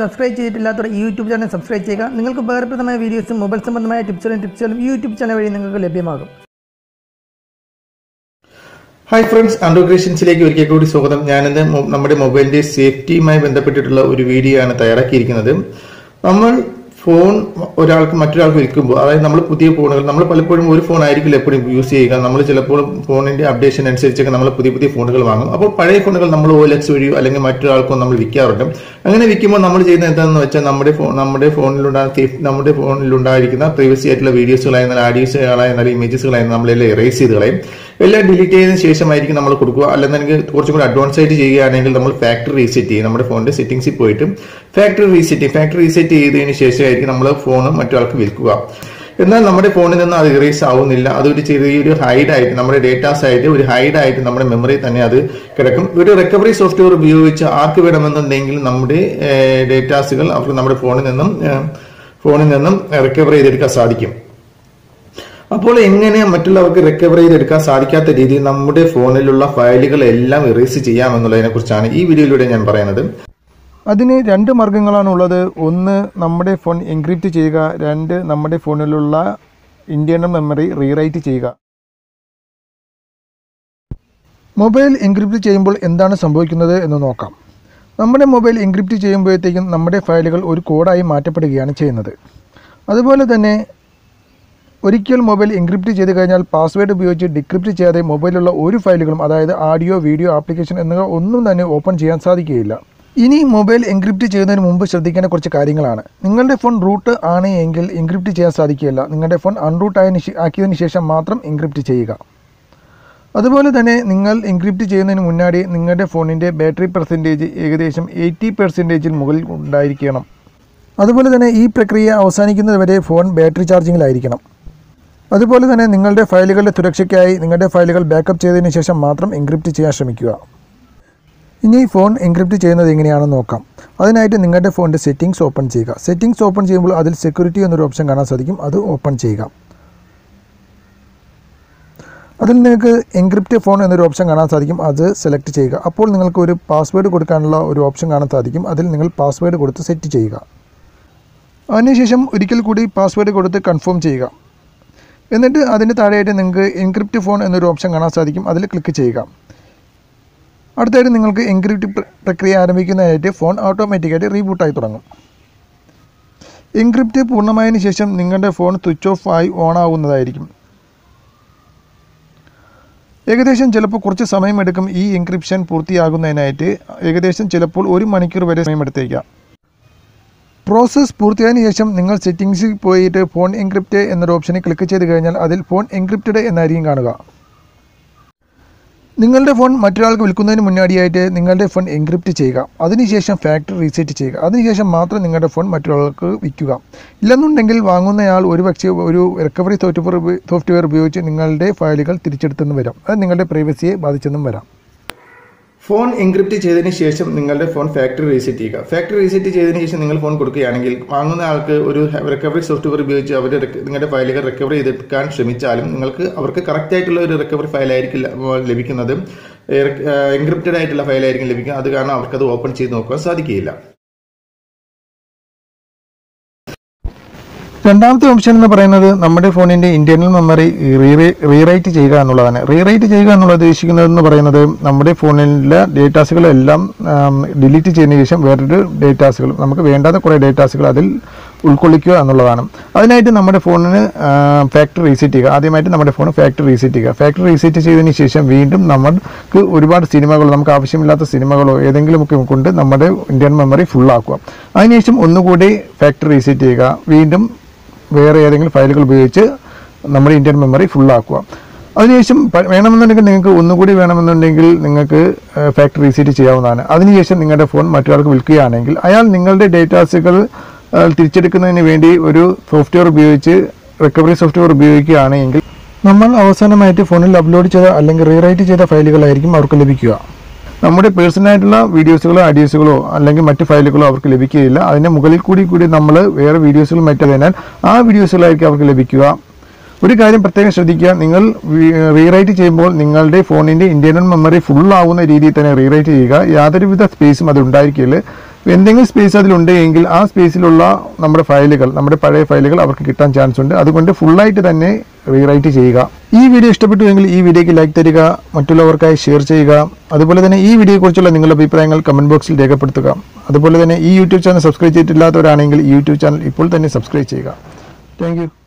subscribe ചെയ്തിട്ടില്ലാത്തവർ ഈ YouTube channel subscribe ചെയ്യുക നിങ്ങൾക്ക് ഉപകാരപ്രദമായ വീഡിയോസും മൊബൈൽ സംബന്ധമായ ടിപ്സുകളും ടിപ്സുകളും ഈ യൂട്യൂബ് ചാനൽ വഴി നിങ്ങൾക്ക് ലഭ്യമാകും ഹായ് ഫ്രണ്ട്സ് ആൻഡ്രോ ക്രിയേഷൻസിലേക്ക് ഒരിക്കൽ കൂടി സ്വാഗതം ഞാനിന്ന് മൊ- നമ്മുടെ മൊബൈലിന്റെ സേഫ്റ്റിയുമായി ബന്ധപ്പെട്ടിട്ടുള്ള ഒരു വീഡിയോ ആണ് തയ്യാറാക്കിയിരിക്കുന്നത് നമ്മൾ ഫോൺ ഒരാൾക്ക് മറ്റൊരാൾക്ക് വിൽക്കുമ്പോൾ അതായത് നമ്മൾ പുതിയ ഫോണുകൾ നമ്മൾ പലപ്പോഴും ഒരു ഫോൺ ആയിരിക്കില്ല എപ്പോഴും യൂസ് ചെയ്യുക നമ്മൾ ചിലപ്പോൾ ഫോണിന്റെ അപ്ഡേഷൻ അനുസരിച്ചൊക്കെ നമ്മൾ പുതിയ പുതിയ ഫോണുകൾ വാങ്ങും അപ്പോൾ പഴയ ഫോണുകൾ നമ്മൾ ഒ എക്സ് വഴിയോ അല്ലെങ്കിൽ മറ്റൊരാൾക്കോ നമ്മൾ വിൽക്കാറുണ്ട് അങ്ങനെ വിൽക്കുമ്പോൾ നമ്മൾ ചെയ്യുന്നത് എന്താണെന്ന് വെച്ചാൽ നമ്മുടെ ഫോൺ നമ്മുടെ ഫോണിലുണ്ടാ നമ്മുടെ ഫോണിലുണ്ടായിരിക്കുന്ന പ്രൈവസി ആയിട്ടുള്ള വീഡിയോസുകളായിരുന്നാലും ആഡിയോസുകളായിരുന്നാലും ഇമേജസുകളായിരുന്നാലും നമ്മളെല്ലാം എറേസ് ചെയ്ത് കളയും എല്ലാം ഡിലീറ്റ് ചെയ്തതിനു ശേഷമായിരിക്കും നമ്മൾ കൊടുക്കുക അല്ലെന്നെങ്കിൽ കുറച്ചും കൂടി അഡ്വാൻസ് ആയിട്ട് ചെയ്യുകയാണെങ്കിൽ നമ്മൾ ഫാക്ടറി റീസെറ്റ് ചെയ്യും നമ്മുടെ ഫോണിന്റെ സെറ്റിംഗ്സിൽ പോയിട്ട് ഫാക്ടറി റീസെറ്റ് ചെയ്യും ഫാക്ടറി റീസെറ്റ് ചെയ്തതിന് ശേഷമായിരിക്കും നമ്മൾ ഫോൺ മറ്റൊരാൾക്ക് വിൽക്കുക എന്നാൽ നമ്മുടെ ഫോണിൽ നിന്ന് അത് ഇറേസ് ആവുന്നില്ല അതൊരു ചെറിയൊരു ഹൈഡ് ആയിട്ട് നമ്മുടെ ഡേറ്റാസ് ആയിട്ട് ഒരു ഹൈഡ് ആയിട്ട് നമ്മുടെ മെമ്മറി തന്നെ അത് കിടക്കും ഒരു റിക്കവറി സോഫ്റ്റ്വെയർ ഉപയോഗിച്ച് ആർക്ക് വേണമെന്നുണ്ടെങ്കിൽ നമ്മുടെ ഡേറ്റാസുകൾ അവർക്ക് നമ്മുടെ ഫോണിൽ നിന്നും ഏഹ്, ഫോണിൽ നിന്നും റിക്കവർ ചെയ്തെടുക്കാൻ സാധിക്കും അപ്പോൾ എങ്ങനെ മറ്റുള്ളവർക്ക് റിക്കവർ ചെയ്തെടുക്കാൻ സാധിക്കാത്ത രീതിയിൽ നമ്മുടെ ഫോണിലുള്ള ഫയലുകൾ എല്ലാം ഇറേസ് ചെയ്യാമെന്നുള്ളതിനെ കുറിച്ചാണ് ഈ വീഡിയോയിലൂടെ ഞാൻ പറയുന്നത് അതിന് രണ്ട് മാർഗങ്ങളാണ് ഉള്ളത് ഒന്ന് നമ്മുടെ ഫോൺ എൻക്രിപ്റ്റ് ചെയ്യുക രണ്ട് നമ്മുടെ ഫോണിലുള്ള ഇന്റേണൽ മെമ്മറി റീറൈറ്റ് ചെയ്യുക മൊബൈൽ എൻക്രിപ്റ്റ് ചെയ്യുമ്പോൾ എന്താണ് സംഭവിക്കുന്നത് എന്ന് നോക്കാം നമ്മുടെ മൊബൈൽ എൻക്രിപ്റ്റ് ചെയ്യുമ്പോഴത്തേക്കും നമ്മുടെ ഫയലുകൾ ഒരു കോഡായി മാറ്റപ്പെടുകയാണ് ചെയ്യുന്നത് അതുപോലെ തന്നെ ഒരിക്കൽ മൊബൈൽ എൻക്രിപ്റ്റ് ചെയ്ത് കഴിഞ്ഞാൽ പാസ്വേഡ് ഉപയോഗിച്ച് ഡിക്രിപ്റ്റ് ചെയ്യാതെ മൊബൈലിലുള്ള ഒരു ഫയലുകളും അതായത് ആഡിയോ വീഡിയോ ആപ്ലിക്കേഷൻ എന്നിവ ഒന്നും തന്നെ ഓപ്പൺ ചെയ്യാൻ സാധിക്കുകയില്ല ഇനി മൊബൈൽ എൻക്രിപ്റ്റ് ചെയ്യുന്നതിന് മുമ്പ് ശ്രദ്ധിക്കേണ്ട കുറച്ച് കാര്യങ്ങളാണ് നിങ്ങളുടെ ഫോൺ റൂട്ട് ആണ് എങ്കിൽ എൻക്രിപ്റ്റ് ചെയ്യാൻ സാധിക്കുകയില്ല നിങ്ങളുടെ ഫോൺ അൺറൂട്ട് ആയതിനു ശേ- ആക്കിയതിനു ശേഷം മാത്രം എൻക്രിപ്റ്റ് ചെയ്യുക അതുപോലെ തന്നെ നിങ്ങൾ എൻക്രിപ്റ്റ് ചെയ്യുന്നതിന് മുന്നാടി നിങ്ങളുടെ ഫോണിൻ്റെ ബാറ്ററി പെർസെൻറ്റേജ് ഏകദേശം എയ്റ്റി പെർസെൻറ്റേജിൽ മുകളിൽ ഉണ്ടായിരിക്കണം അതുപോലെ തന്നെ ഈ പ്രക്രിയ അവസാനിക്കുന്നത് വരെ ഫോൺ ബാറ്ററി ചാർജിങ്ങിലായിരിക്കണം അതുപോലെ തന്നെ നിങ്ങളുടെ ഫയലുകളുടെ സുരക്ഷയ്ക്കായി നിങ്ങളുടെ ഫയലുകൾ ബാക്കപ്പ് ചെയ്തതിന് ശേഷം മാത്രം എൻക്രിപ്റ്റ് ചെയ്യാൻ ശ്രമിക്കുക ഇനി ഫോൺ എൻക്രിപ്റ്റ് ചെയ്യുന്നത് എങ്ങനെയാണെന്ന് നോക്കാം അതിനായിട്ട് നിങ്ങളുടെ ഫോണിൻ്റെ സെറ്റിംഗ്സ് ഓപ്പൺ ചെയ്യുക സെറ്റിംഗ്സ് ഓപ്പൺ ചെയ്യുമ്പോൾ അതിൽ സെക്യൂരിറ്റി എന്നൊരു ഓപ്ഷൻ കാണാൻ സാധിക്കും അത് ഓപ്പൺ ചെയ്യുക അതിൽ നിങ്ങൾക്ക് എൻക്രിപ്റ്റ് ഫോൺ എന്നൊരു ഓപ്ഷൻ കാണാൻ സാധിക്കും അത് സെലക്ട് ചെയ്യുക അപ്പോൾ നിങ്ങൾക്ക് ഒരു പാസ്വേഡ് കൊടുക്കാനുള്ള ഒരു ഓപ്ഷൻ കാണാൻ സാധിക്കും അതിൽ നിങ്ങൾ പാസ്വേഡ് കൊടുത്ത് സെറ്റ് ചെയ്യുക അതിനുശേഷം ഒരിക്കൽ കൂടി പാസ്വേഡ് കൊടുത്ത് കൺഫേം ചെയ്യുക എന്നിട്ട് അതിന് താഴെയായിട്ട് നിങ്ങൾക്ക് എൻക്രിപ്റ്റ് ഫോൺ എന്നൊരു ഓപ്ഷൻ കാണാൻ സാധിക്കും അതിൽ ക്ലിക്ക് ചെയ്യുക അടുത്തായിട്ട് നിങ്ങൾക്ക് എൻക്രിപ്റ്റ് പ്ര- പ്രക്രിയ ആരംഭിക്കുന്നതിനായിട്ട് ഫോൺ ഓട്ടോമാറ്റിക്കായിട്ട് റീബൂട്ടായി തുടങ്ങും എൻക്രിപ്റ്റ് പൂർണ്ണമായതിനു ശേഷം നിങ്ങളുടെ ഫോൺ സ്വിച്ച് ഓഫ് ആയി ഓൺ ആവുന്നതായിരിക്കും ഏകദേശം ചിലപ്പോൾ കുറച്ച് സമയമെടുക്കും ഈ എൻക്രിപ്ഷൻ പൂർത്തിയാകുന്നതിനായിട്ട് ഏകദേശം ചിലപ്പോൾ ഒരു മണിക്കൂർ വരെ സമയമെടുത്തേക്കാം പ്രോസസ്സ് പൂർത്തിയായതിനു ശേഷം നിങ്ങൾ സെറ്റിംഗ്സിൽ പോയിട്ട് ഫോൺ എൻക്രിപ്റ്റ് എന്നൊരു ഓപ്ഷനിൽ ക്ലിക്ക് ചെയ്ത് കഴിഞ്ഞാൽ അതിൽ ഫോൺ എൻക്രിപ്റ്റഡ് എന്നായിരിക്കും കാണുക നിങ്ങളുടെ ഫോൺ മറ്റൊരാൾക്ക് വിൽക്കുന്നതിന് മുന്നാടിയായിട്ട് നിങ്ങളുടെ ഫോൺ എൻക്രിപ്റ്റ് ചെയ്യുക അതിനുശേഷം ഫാക്ടറി റീസെറ്റ് ചെയ്യുക അതിനുശേഷം മാത്രം നിങ്ങളുടെ ഫോൺ മറ്റൊരാൾക്ക് വിൽക്കുക ഇല്ലെന്നുണ്ടെങ്കിൽ വാങ്ങുന്നയാൾ ഒരുപക്ഷെ ഒരു റിക്കവറി സോഫ്റ്റ്വെയർ ഉപ- സോഫ്റ്റ്വെയർ ഉപയോഗിച്ച് നിങ്ങളുടെ ഫയലുകൾ തിരിച്ചെടുത്തെന്നും വരാം അത് നിങ്ങളുടെ പ്രൈവസിയെ ബാധിച്ചെന്നും വരാം ഫോൺ എൻക്രിപ്റ്റ് ചെയ്തതിന് ശേഷം നിങ്ങളുടെ ഫോൺ ഫാക്ടറി റീസെറ്റ് ചെയ്യുക ഫാക്ടറി റീസെറ്റ് ചെയ്തതിന് ശേഷം നിങ്ങൾ ഫോൺ കൊടുക്കുകയാണെങ്കിൽ വാങ്ങുന്ന ആൾക്ക് ഒരു റിക്കവറി സോഫ്റ്റ്വെയർ ഉപയോഗിച്ച് അവർ നിങ്ങളുടെ ഫയലുകൾ റിക്കവർ ചെയ്തെടുക്കാൻ ശ്രമിച്ചാലും നിങ്ങൾക്ക് അവർക്ക് കറക്റ്റ് ആയിട്ടുള്ള ഒരു റിക്കവറി ഫയലായിരിക്കും ല- ലഭിക്കുന്നത് എൻക്രിപ്റ്റഡ് ആയിട്ടുള്ള ഫയലായിരിക്കും ലഭിക്കുക അത് കാരണം അവർക്കത് ഓപ്പൺ ചെയ്ത് നോക്കാൻ സാധിക്കുകയില്ല രണ്ടാമത്തെ ഓപ്ഷൻ എന്ന് പറയുന്നത് നമ്മുടെ ഫോണിന്റെ ഇന്റേണൽ മെമ്മറി റീറൈറ്റ് ചെയ്യുക എന്നുള്ളതാണ് റീറൈറ്റ് ചെയ്യുക എന്നുള്ളത് ഉദ്ദേശിക്കുന്നത് എന്ന് പറയുന്നത് നമ്മുടെ ഫോണിലെ ഡേറ്റാസുകളെല്ലാം ഡിലീറ്റ് ചെയ്തതിനു ശേഷം വേറൊരു ഡേറ്റാസുകൾ നമുക്ക് വേണ്ടാത്ത കുറേ ഡേറ്റാസുകൾ അതിൽ ഉൾക്കൊള്ളിക്കുക എന്നുള്ളതാണ് അതിനായിട്ട് നമ്മുടെ ഫോണിന് ഫാക്ടറി റീസെറ്റ് ചെയ്യുക ആദ്യമായിട്ട് നമ്മുടെ ഫോൺ ഫാക്ടറി റീസെറ്റ് ചെയ്യുക ഫാക്ടറി റീസെറ്റ് ചെയ്തതിന് ശേഷം വീണ്ടും നമുക്ക് ഒരുപാട് സിനിമകളോ നമുക്ക് ആവശ്യമില്ലാത്ത സിനിമകളോ ഏതെങ്കിലുമൊക്കെ കൊണ്ട് നമ്മുടെ ഇന്ത്യൻ മെമ്മറി ഫുള്ളാക്കുക അതിനുശേഷം ഒന്നുകൂടി ഫാക്ടറി റീസെറ്റ് ചെയ്യുക വീണ്ടും വേറെ ഏതെങ്കിലും ഫയലുകൾ ഉപയോഗിച്ച് നമ്മുടെ ഇന്ത്യൻ മെമ്മറി ഫുള്ളാക്കുക അതിനുശേഷം പ- വേണമെന്നുണ്ടെങ്കിൽ നിങ്ങൾക്ക് ഒന്നുകൂടി വേണമെന്നുണ്ടെങ്കിൽ നിങ്ങൾക്ക് ഫാക്ടറി റീസെറ്റ് ചെയ്യാവുന്നതാണ് അതിനുശേഷം നിങ്ങളുടെ ഫോൺ മറ്റൊരാൾക്ക് വിൽക്കുകയാണെങ്കിൽ അയാൾ നിങ്ങളുടെ ഡേറ്റാസുകൾ തിരിച്ചെടുക്കുന്നതിന് വേണ്ടി ഒരു സോഫ്റ്റ്വെയർ ഉപയോഗിച്ച് റിക്കവറി സോഫ്റ്റ്വെയർ ഉപയോഗിക്കുകയാണെങ്കിൽ നമ്മൾ അവസാനമായിട്ട് ഫോണിൽ അപ്ലോഡ് ചെയ്ത അല്ലെങ്കിൽ റീറൈറ്റ് ചെയ്ത ഫയലുകളായിരിക്കും അവർക്ക് ലഭിക്കുക നമ്മുടെ പേഴ്സണലായിട്ടുള്ള വീഡിയോസുകളോ ഓഡിയോസുകളോ അല്ലെങ്കിൽ മറ്റ് ഫയലുകളോ അവർക്ക് ലഭിക്കുകയില്ല അതിൻ്റെ മുകളിൽ കൂടി കൂടി നമ്മൾ വേറെ വീഡിയോസുകൾ മറ്റതിനാൽ ആ വീഡിയോസുകളായിരിക്കും അവർക്ക് ലഭിക്കുക ഒരു കാര്യം പ്രത്യേകം ശ്രദ്ധിക്കുക നിങ്ങൾ റീറൈറ്റ് ചെയ്യുമ്പോൾ നിങ്ങളുടെ ഫോണിൻ്റെ ഇന്റേണൽ മെമ്മറി ഫുൾ ആവുന്ന രീതിയിൽ തന്നെ റീറൈറ്റ് ചെയ്യുക യാതൊരുവിധ സ്പേസും അത് ഉണ്ടായിരിക്കില്ല അപ്പോൾ എന്തെങ്കിലും സ്പേസ് അതിലുണ്ട് എങ്കിൽ ആ സ്പേസിലുള്ള നമ്മുടെ ഫയലുകൾ നമ്മുടെ പഴയ ഫയലുകൾ അവർക്ക് കിട്ടാൻ ചാൻസ് ഉണ്ട് അതുകൊണ്ട് ഫുള്ളായിട്ട് തന്നെ റീറൈറ്റ് ചെയ്യുക ഈ വീഡിയോ ഇഷ്ടപ്പെട്ടു എങ്കിൽ ഈ വീഡിയോയ്ക്ക് ലൈക്ക് തരിക മറ്റുള്ളവർക്കായി ഷെയർ ചെയ്യുക അതുപോലെ തന്നെ ഈ വീഡിയോയെക്കുറിച്ചുള്ള നിങ്ങളുടെ അഭിപ്രായങ്ങൾ കമന്റ് ബോക്സിൽ രേഖപ്പെടുത്തുക അതുപോലെ തന്നെ ഈ യൂട്യൂബ് ചാനൽ സബ്സ്ക്രൈബ് ചെയ്തിട്ടില്ലാത്തവരാണെങ്കിൽ ഈ യൂട്യൂബ് ചാനൽ ഇപ്പോൾ തന്നെ സബ്സ്ക്രൈബ് ചെയ്യുക താങ്ക്